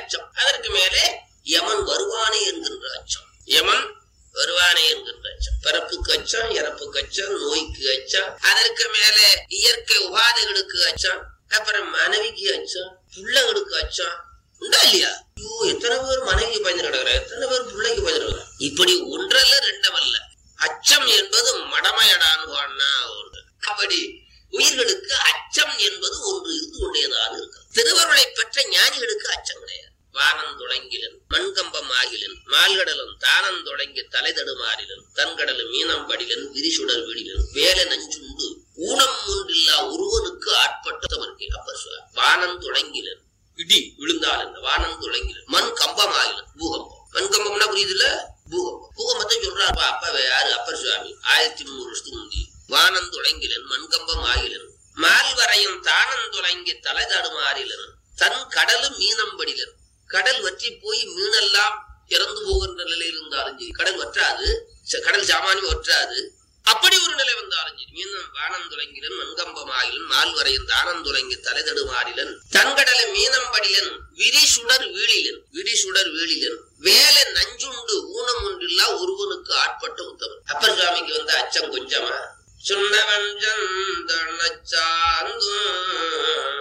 அச்சம் அதற்கு மேலே யமன் வருவானே என்கின்ற அச்சம் யமன் வருவானே என்கின்ற அச்சம் பிறப்புக்கு அச்சம் இறப்புக்கு அச்சம் நோய்க்கு அச்சம் அதற்கு மேலே இயற்கை உபாதைகளுக்கு அச்சம் அப்புறம் மனைவிக்கு அச்சம் பிள்ளைகளுக்கு அச்சம் உண்டா இல்லையா ஐயோ எத்தனை பேர் மனைவி பயந்து கிடக்குற எத்தனை பேர் பிள்ளைக்கு பயந்து கிடக்குற இப்படி ஒன்றல்ல ரெண்டமல்ல அச்சம் என்பது மடமையடான்னு பாடினா ஒரு அப்படி உயிர்களுக்கு அச்சம் என்பது ஒன்று இருந்து கொண்டேதான் இருக்கு திருவருளை பெற்ற ஞானிகளுக்கு அச்சம் கிடையாது வானம் தொடங்கிலன் மண்கம்பம் ஆகிலன் மால்கடலும் தானம் தொடங்கி தலை தடுமாறிலன் தன்கடலும் மீனம் படிலன் விரிசுடர் விடிலன் வேலை நஞ்சுண்டு ஊனம் ஒன்றில்லா ஒருவனுக்கு ஆட்பட்டவருக்கு அப்பர் சொல்றார். வானம் தொடங்கிலன் இடி விழுந்தால் என்ன வானம் தொடங்கிலன் மண் கம்பம் ஆகிலன் பூகம்பம் மண் கம்பம்னா புரியுதுல பூகம்பம் பூகம்பத்தை சொல்றாரு அப்பா யாரு அப்பர் சுவாமி ஆயிரத்தி முந்நூறு வருஷத்துக்கு முந்தி வானம் தொடங்கிலன் மண்கம்பம் ஆகிலன் மால் வரையும் தானம் தொடங்கி தலை தடுமாறிலன் தன் கடலும் மீனம் படிலன் கடல் வற்றி போய் மீனெல்லாம் இறந்து போகின்ற நிலையில் இருந்தாலும் சரி கடல் வற்றாது ச- கடல் சாமானியம் வற்றாது அப்படி ஒரு நிலை வந்தாலும் சரி மீனம் வானம் துலங்கிலன் மண்கம்பமாயிலன் மால் வரையும் தானம் துலங்கி தலைதடுமாறிலன் தன்கடல மீனம் படிலன் விரி சுடர் வீழிலன் விரி சுடர் வீழிலன் வேலை நஞ்சுண்டு ஊனம் ஒன்றில்லா ஒருவனுக்கு ஆட்பட்ட உத்தமன் அப்பர் சுவாமிக்கு வந்த அச்சம் கொஞ்சமா சுண்ணவன் சாந்தும்